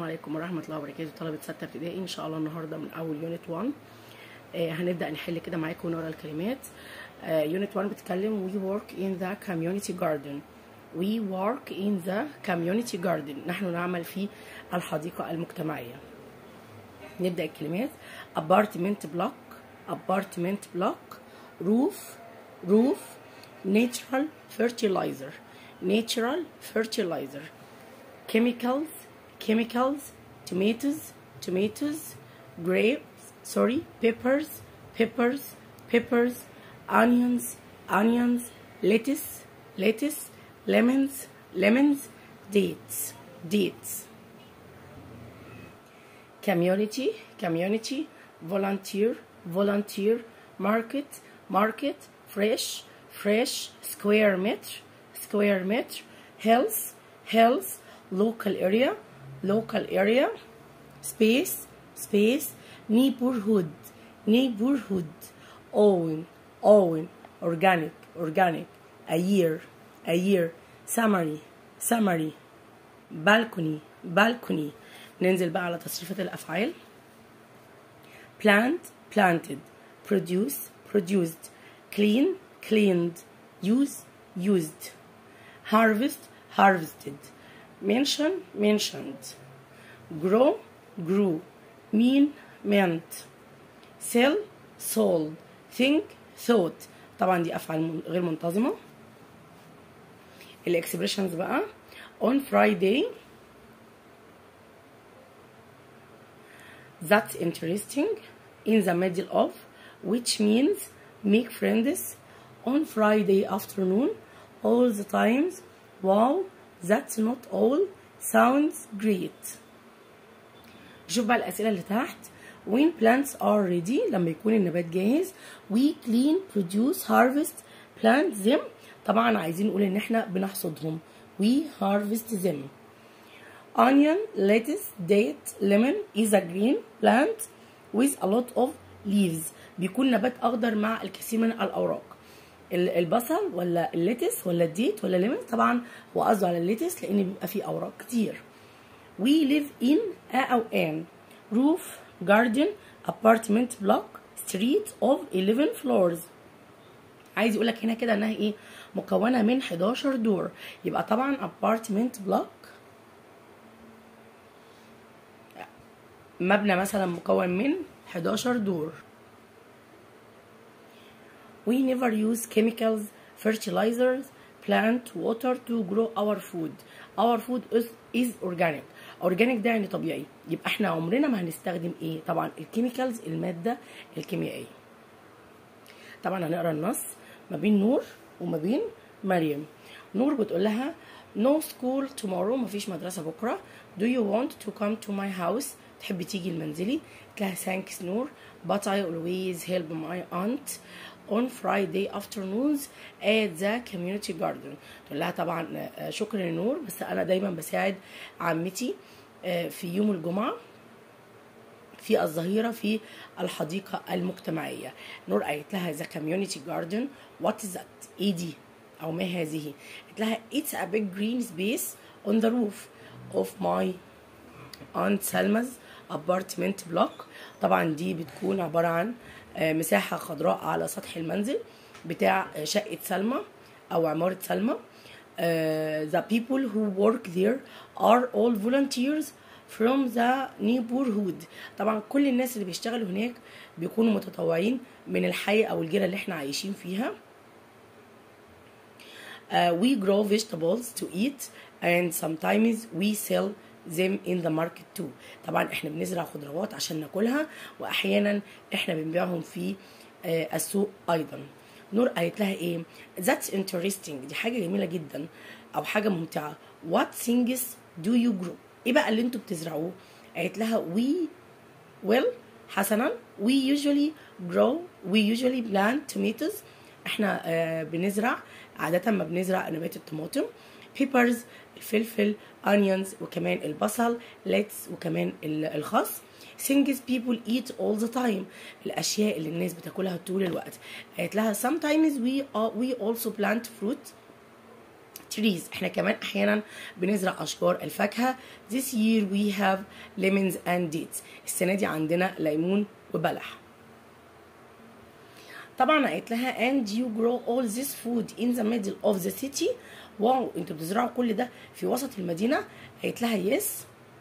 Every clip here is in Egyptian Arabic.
عليكم ورحمة الله وبركاته طلبة ستة ابتدائي إن شاء الله النهاردة من أول يونت 1 آه هنبدأ نحل كده معاكم ونقرا الكلمات يونت 1 بتتكلم we work in the community garden we work in the community garden نحن نعمل في الحديقة المجتمعية نبدأ الكلمات apartment block apartment block roof roof natural fertilizer natural fertilizer chemicals chemicals tomatoes tomatoes grapes sorry peppers peppers peppers onions onions lettuce lettuce lemons lemons dates dates community community volunteer volunteer market market fresh fresh square meter square meter health health local area local area space space neighborhood neighborhood own own organic organic a year a year summary summary balcony balcony ننزل بقى على تصريفات الافعال plant planted produce produced clean cleaned use used harvest harvested mention mentioned grow grew mean meant sell sold think thought طبعا دي افعال غير منتظمه الاكسبريشنز بقى on Friday that's interesting in the middle of which means make friends on Friday afternoon all the times wow that's not all sounds great شوف بقى الأسئلة اللي تحت when plants are ready لما يكون النبات جاهز we clean produce harvest plant them طبعا عايزين نقول ان احنا بنحصدهم we harvest them onion lettuce date lemon is a green plant with a lot of leaves بيكون نبات اخضر مع الكثير من الاوراق البصل ولا الليتس ولا الديت ولا ليمون طبعا هو قصده على الليتس لان بيبقى فيه اوراق كتير we live in a او an roof garden apartment block street of 11 floors عايز يقول لك هنا كده انها ايه مكونه من 11 دور يبقى طبعا apartment block مبنى مثلا مكون من 11 دور we never use chemicals fertilizers plant water to grow our food our food is, is organic organic ده يعني طبيعي يبقى احنا عمرنا ما هنستخدم ايه طبعا الكيميكالز الماده الكيميائيه طبعا هنقرا النص ما بين نور وما بين مريم نور بتقول لها no school tomorrow مفيش مدرسه بكره do you want to come to my house تحبي تيجي لمنزلي قالت لها thanks نور but I always help my aunt on Friday afternoons at the community garden تقول لها طبعا شكرا يا نور بس انا دايما بساعد عمتي في يوم الجمعه في الظهيرة في الحديقة المجتمعية نور قالت لها the community garden what is that ايه دي او ما هذه قالت لها it's a big green space on the roof of my aunt Salma's apartment block طبعا دي بتكون عبارة عن مساحة خضراء على سطح المنزل بتاع شقة سلمى أو عمارة سلمى the people who work there are all volunteers from the neighborhood طبعا كل الناس اللي بيشتغلوا هناك بيكونوا متطوعين من الحي أو الجيرة اللي احنا عايشين فيها uh, we grow vegetables to eat and sometimes we sell them in the market too طبعا احنا بنزرع خضروات عشان ناكلها واحيانا احنا بنبيعهم في السوق ايضا نور قالت لها ايه that's interesting دي حاجه جميله جدا او حاجه ممتعه what things do you grow ايه بقى اللي انتوا بتزرعوه قالت لها we well حسنا we usually grow we usually plant tomatoes احنا آه بنزرع عاده ما بنزرع نبات الطماطم peppers الفلفل onions وكمان البصل lettuce وكمان الخس things people eat all the time الاشياء اللي الناس بتاكلها طول الوقت قالت لها sometimes we are, we also plant fruit trees احنا كمان احيانا بنزرع اشجار الفاكهه this year we have lemons and dates السنه دي عندنا ليمون وبلح طبعا قالت لها and you grow all this food in the middle of the city واو انتوا بتزرعوا كل ده في وسط المدينه قالت لها yes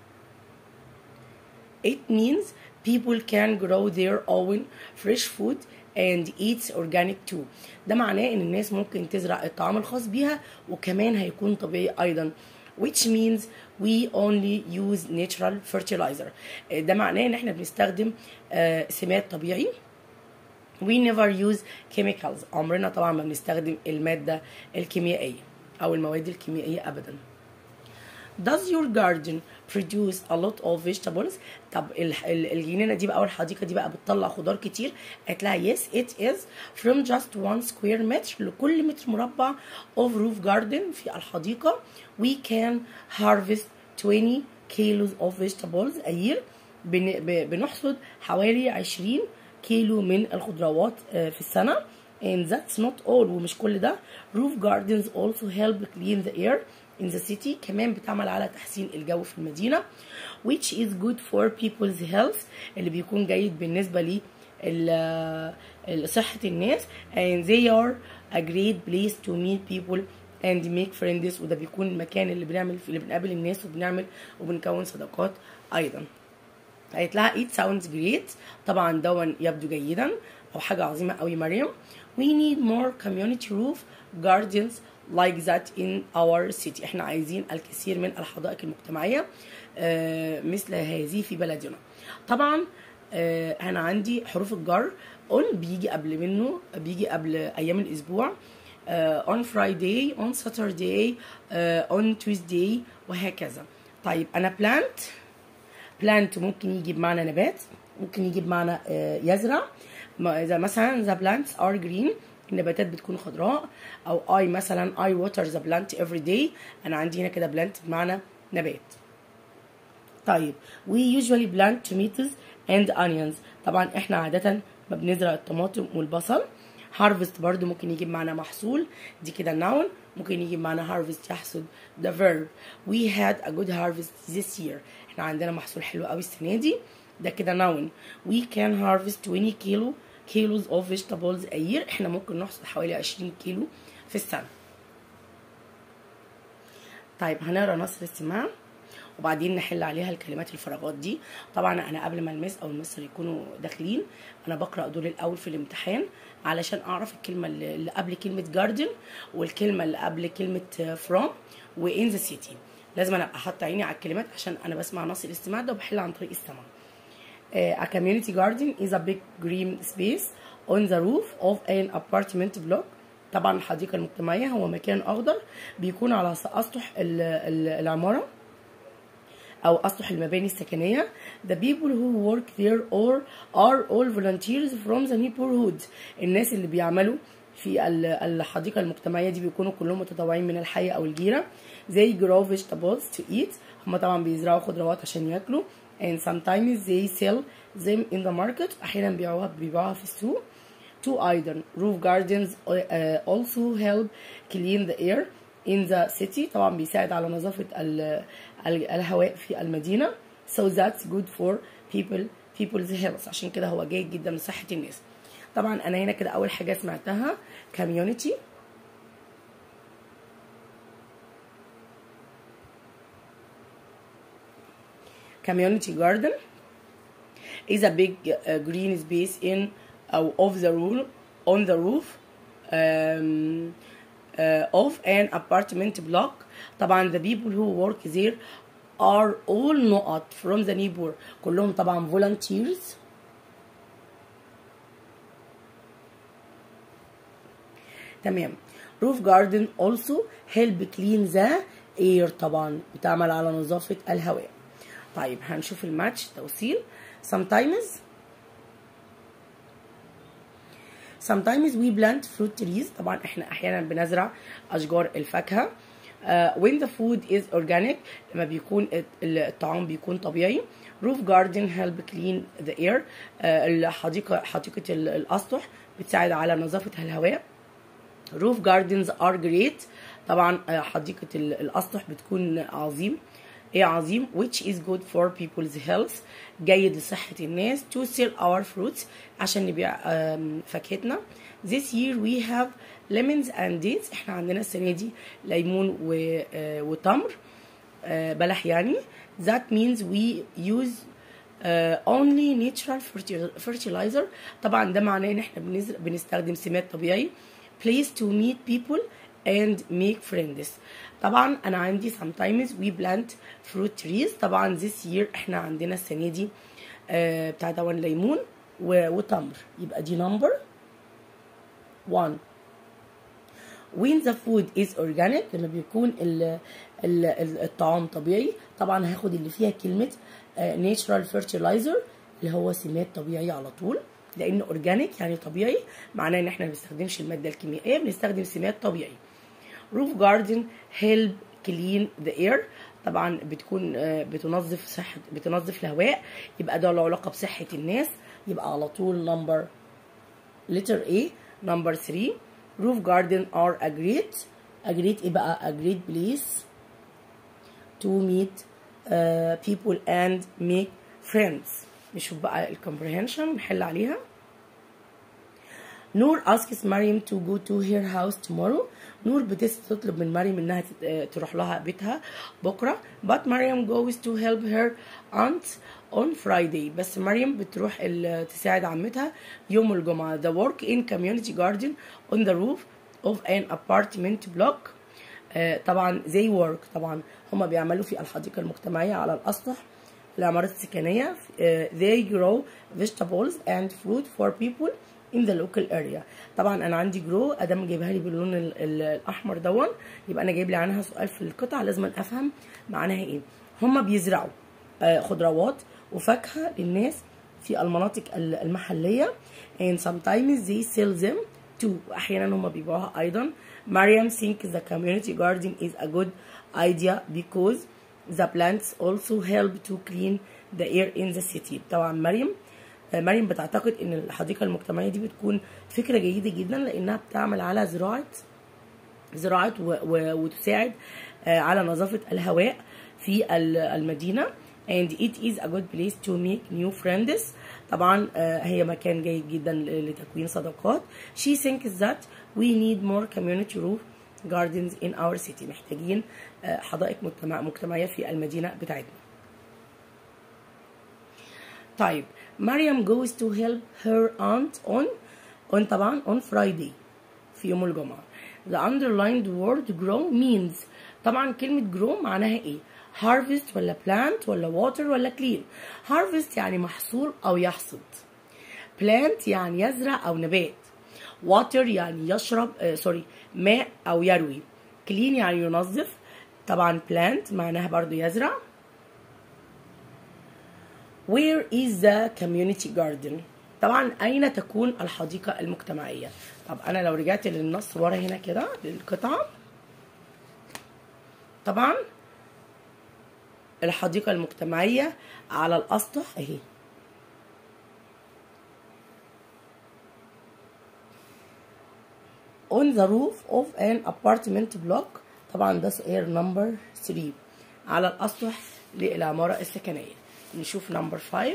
it means people can grow their own fresh food and eat organic too ده معناه ان الناس ممكن تزرع الطعام الخاص بيها وكمان هيكون طبيعي ايضا which means we only use natural fertilizer ده معناه ان احنا بنستخدم آه، سماد طبيعي we never use chemicals عمرنا طبعا ما بنستخدم المادة الكيميائية أو المواد الكيميائية أبدا Does your garden produce a lot of vegetables؟ طب ال- ال- الجنينة دي بقى أو الحديقة دي بقى بتطلع خضار كتير؟ قالت لها yes it is from just one square meter لكل متر مربع of roof garden في الحديقة we can harvest 20 kilos of vegetables a year بن- ب- بنحصد حوالي 20 كيلو من الخضروات آه، في السنة and that's not all ومش كل ده roof gardens also help clean the air in the city كمان بتعمل على تحسين الجو في المدينة which is good for people's health اللي بيكون جيد بالنسبة ل ال- ال- صحة الناس and they are a great place to meet people and make friends وده بيكون المكان اللي بنعمل فيه اللي بنقابل الناس وبنعمل وبنكون صداقات أيضا قالت لها it sounds great طبعا دون يبدو جيدا او حاجه عظيمه قوي مريم we need more community roof gardens like that in our city احنا عايزين الكثير من الحدائق المجتمعيه آه، مثل هذه في بلدنا طبعا آه، انا عندي حروف الجر on بيجي قبل منه بيجي قبل ايام الاسبوع آه، on Friday on Saturday آه، on Tuesday وهكذا طيب انا plant بلانت ممكن يجي بمعنى نبات ممكن يجي بمعنى آه، يزرع ما- اذا مثلا the plants are green النباتات بتكون خضراء او I مثلا I water the plant every day انا عندي هنا كده بلانت بمعنى نبات طيب we usually plant tomatoes and onions طبعا احنا عادة ما بنزرع الطماطم والبصل harvest برضو ممكن يجي بمعنى محصول دي كده noun ممكن يجي بمعنى harvest يحصد the verb we had a good harvest this year احنا عندنا محصول حلو قوي السنة دي ده كده noun we can harvest 20 كيلو kilos of vegetables a year احنا ممكن نحصد حوالي 20 كيلو في السنة طيب هنقرا نص الاستماع وبعدين نحل عليها الكلمات الفراغات دي طبعا انا قبل ما المس او المستر يكونوا داخلين انا بقرا دول الاول في الامتحان علشان اعرف الكلمه اللي اللي قبل كلمه جاردن والكلمه اللي قبل كلمه فروم وان ذا سيتي لازم انا ابقى حاطه عيني على الكلمات عشان انا بسمع نص الاستماع ده وبحل عن طريق السمع Uh, a community garden is a big green space on the roof of an apartment block طبعا الحديقة المجتمعية هو مكان أخضر بيكون على أسطح ال- ال- العمارة أو أسطح المباني السكنية The people who work there or are all volunteers from the neighborhood الناس اللي بيعملوا في ال- الحديقة المجتمعية دي بيكونوا كلهم متطوعين من الحي أو الجيرة they grow vegetables to eat هم طبعا بيزرعوا خضروات عشان ياكلوا and sometimes they sell them in the market أحيانا بيبيعوها بيبيعوها في السوق to either roof gardens uh, also help clean the air in the city طبعا بيساعد على نظافة ال- ال- الهواء في المدينة so that's good for people people's health عشان كده هو جيد جدا لصحة الناس طبعا انا هنا كده اول حاجة سمعتها community community garden is a big uh, green space in uh, of the roof on the roof um, uh, of an apartment block طبعا the people who work there are all not from the neighbor كلهم طبعا volunteers تمام roof garden also help clean the air طبعا بتعمل على نظافة الهواء طيب هنشوف الماتش توصيل sometimes sometimes we plant fruit trees طبعا احنا احيانا بنزرع اشجار الفاكهه uh, when the food is organic لما بيكون الطعام بيكون طبيعي roof garden help clean the air uh, الحديقه حديقه الاسطح بتساعد على نظافه الهواء roof gardens are great طبعا آه، حديقة ال- الأسطح بتكون عظيم ايه عظيم which is good for people's health جيد لصحة الناس to sell our fruits عشان نبيع آم، فاكهتنا this year we have lemons and dates احنا عندنا السنة دي ليمون و- آه، وتمر آه، بلح يعني that means we use uh, only natural fertil- fertilizer طبعا ده معناه ان احنا بنزر- بنستخدم سمات طبيعي place to meet people and make friends طبعا انا عندي sometimes we plant fruit trees طبعا this year احنا عندنا السنه دي آه، بتاع ده ليمون و- وتمر يبقى دي number 1 when the food is organic لما بيكون ال ال ال- الطعام طبيعي طبعا هاخد اللي فيها كلمة آه، natural fertilizer اللي هو سمات طبيعي على طول لأن organic يعني طبيعي معناه إن احنا ما بنستخدمش المادة الكيميائية بنستخدم سمات طبيعي roof garden help clean the air طبعا بتكون آه، بتنظف صحة بتنظف الهواء يبقى ده له علاقة بصحة الناس يبقى على طول number letter A number 3 roof garden are a great a great ايه بقى a great place to meet uh, people and make friends نشوف بقى ال comprehension نحل عليها نور asks مريم to go to her house tomorrow نور بتس تطلب من مريم انها تت- آه، تروح لها بيتها بكره but مريم goes to help her aunt on Friday بس مريم بتروح ال- تساعد عمتها يوم الجمعة the work in community garden on the roof of an apartment block آه، طبعا they work طبعا هما بيعملوا في الحديقة المجتمعية على الأسطح العمارات السكنية آه، they grow vegetables and fruit for people in the local area طبعا انا عندي جرو ادام جايبها لي باللون ال- ال- الاحمر دون يبقى انا جايب لي عنها سؤال في القطع لازم افهم معناها ايه هما بيزرعوا آه، خضروات وفاكهه للناس في المناطق ال- المحليه and sometimes they sell them too واحيانا هما بيبيعوها ايضا مريم think the community garden is a good idea because the plants also help to clean the air in the city طبعا مريم آه، مريم بتعتقد ان الحديقه المجتمعيه دي بتكون فكره جيده جدا لانها بتعمل على زراعه زراعه و- و- وتساعد آه، على نظافه الهواء في ال- المدينه and it is a good place to make new friends طبعا آه، هي مكان جيد جدا ل- لتكوين صداقات she thinks that we need more community roof gardens in our city محتاجين آه، حدائق مجتمع مجتمعيه في المدينه بتاعتنا طيب مريم goes to help her aunt on on طبعا on Friday في يوم الجمعة the underlined word grow means طبعا كلمة grow معناها ايه harvest ولا plant ولا water ولا clean harvest يعني محصول او يحصد plant يعني يزرع او نبات water يعني يشرب آه سوري ماء او يروي clean يعني ينظف طبعا plant معناها برضو يزرع Where is the community garden؟ طبعا أين تكون الحديقة المجتمعية؟ طب أنا لو رجعت للنص ورا هنا كده للقطعة طبعا الحديقة المجتمعية على الأسطح أهي on the roof of an apartment block طبعا ده سؤال نمبر 3 على الأسطح للعمارة السكنية نشوف نمبر 5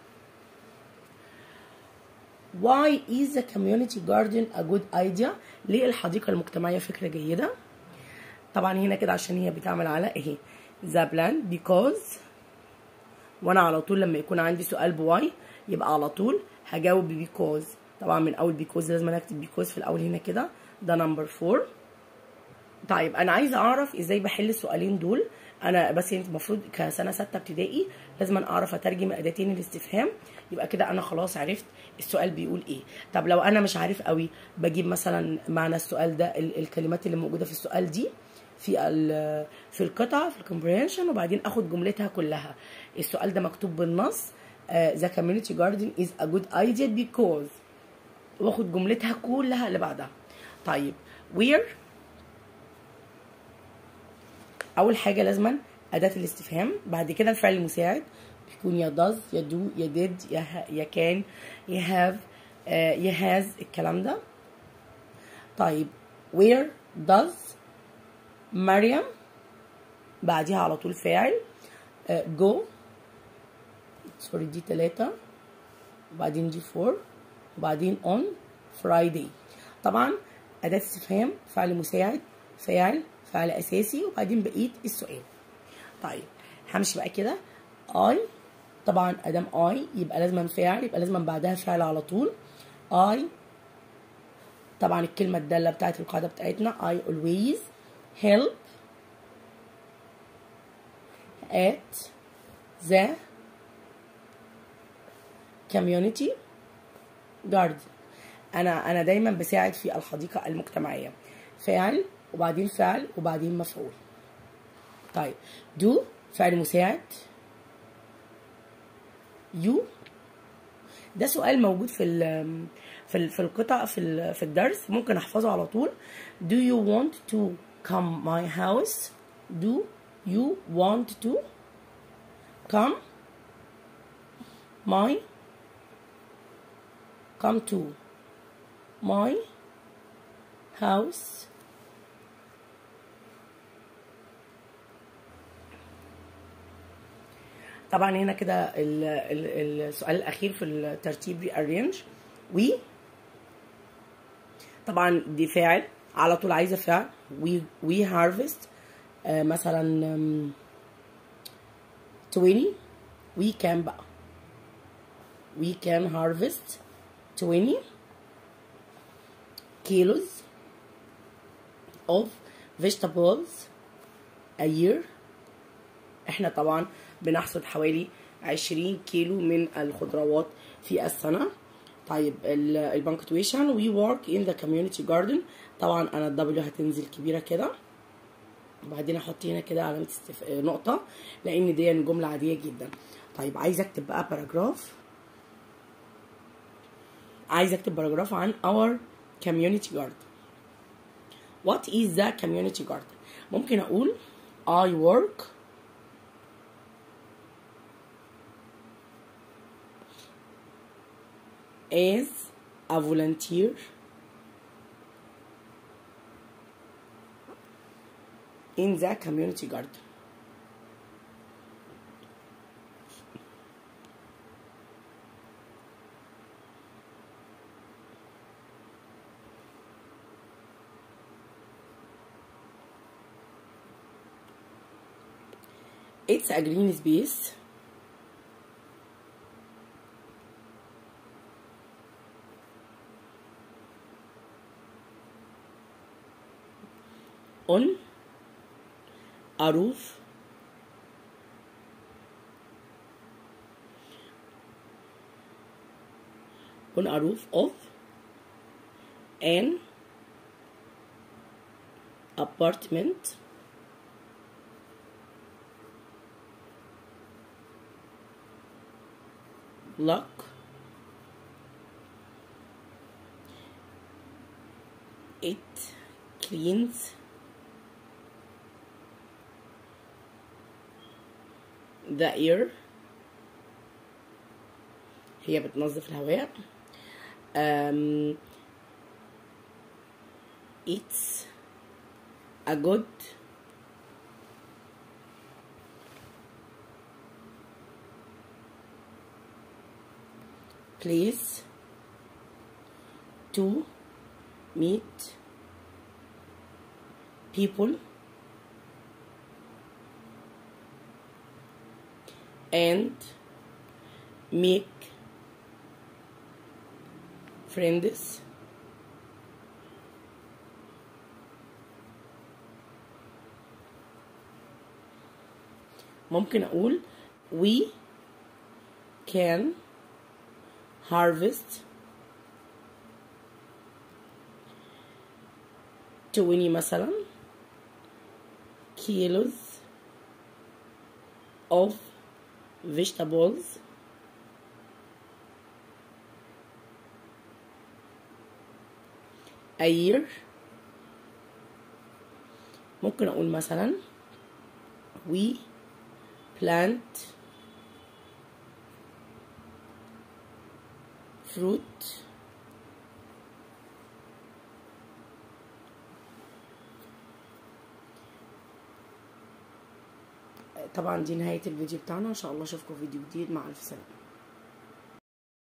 Why is the community garden a good idea؟ ليه الحديقة المجتمعية فكرة جيدة؟ طبعا هنا كده عشان هي بتعمل على اهي the plan because وانا على طول لما يكون عندي سؤال بواي يبقى على طول هجاوب because طبعا من اول because لازم أنا اكتب because في الاول هنا كده ده نمبر 4 طيب انا عايزه اعرف ازاي بحل السؤالين دول انا بس انت المفروض كسنه سته ابتدائي لازم أنا اعرف اترجم اداتين الاستفهام يبقى كده انا خلاص عرفت السؤال بيقول ايه طب لو انا مش عارف قوي بجيب مثلا معنى السؤال ده ال- الكلمات اللي موجوده في السؤال دي في ال- في القطعه في الكومبريهنشن وبعدين اخد جملتها كلها السؤال ده مكتوب بالنص uh, the community garden is a good idea because واخد جملتها كلها اللي بعدها طيب where اول حاجه لازما اداه الاستفهام بعد كده الفعل المساعد بيكون يا does يا do يا did يا ها- يا can يا have آه، يا has الكلام ده طيب where does مريم بعديها على طول فاعل آه، go سوري دي تلاتة وبعدين دي فور وبعدين on Friday طبعا أداة استفهام فعل مساعد فاعل فعل أساسي وبعدين بقية السؤال طيب همشي بقى كده I طبعا ادام I يبقى لازم فاعل يبقى لازم بعدها فعل على طول I طبعا الكلمة الدالة بتاعت القاعدة بتاعتنا I always help at the community garden انا انا دايما بساعد في الحديقة المجتمعية فاعل وبعدين فعل وبعدين مفعول طيب do فعل مساعد يو ده سؤال موجود في ال في ال في القطع في ال في الدرس ممكن احفظه على طول do you want to come my house do you want to come my come to my house طبعا هنا كده ال- ال- السؤال الاخير في الترتيب rearrange we طبعا دي فاعل على طول عايزه فعل we we harvest آه مثلا um, 20 we can بقى we can harvest 20 kilos of vegetables a year احنا طبعا بنحصد حوالي 20 كيلو من الخضروات في السنة طيب البنكتويشن we work in the community garden طبعا انا الدبليو هتنزل كبيرة كده وبعدين احط هنا كده علامة استف... نقطة لان دي جملة عادية جدا طيب عايز اكتب بقى باراجراف عايز اكتب باراجراف عن our community garden what is the community garden ممكن اقول I work as a volunteer in the community garden. It's a green space on a roof on a roof of an apartment block it cleans the air هي بتنظف الهواء um, it's a good place to meet people and make friends ممكن أقول we can harvest 20 مثلا kilos of vegetables a year ممكن أقول مثلا we plant fruit طبعا دي نهايه الفيديو بتاعنا ان شاء الله اشوفكم فيديو جديد مع الف سلامه